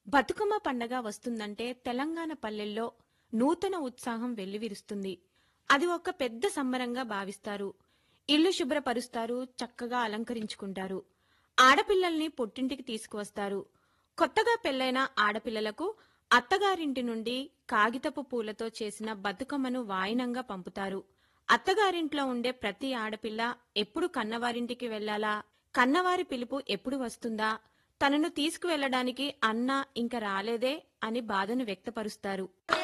బతుకమ్మ పండగ వస్తుందంటే తెలంగాణ పల్లెల్లో నూతన ఉత్సాహం వెల్లివిరుస్తుంది అది ఒక పెద్ద సంబరంగా భావిస్తారు ఇల్లు శుభ్రపరుస్తారు చక్కగా అలంకరించుకుంటారు ఆడపిల్లల్ని పుట్టింటికి తీసుకువస్తారు కొత్తగా పెళ్లైన ఆడపిల్లలకు అత్తగారింటి నుండి కాగితపు పూలతో చేసిన బతుకమ్మను వాయినంగా పంపుతారు అత్తగారింట్లో ఉండే ప్రతి ఆడపిల్ల ఎప్పుడు కన్నవారింటికి వెళ్లాలా కన్నవారి పిలుపు ఎప్పుడు వస్తుందా తనను తీసుకువెళ్లడానికి అన్న ఇంక రాలేదే అని బాధను వ్యక్తపరుస్తారు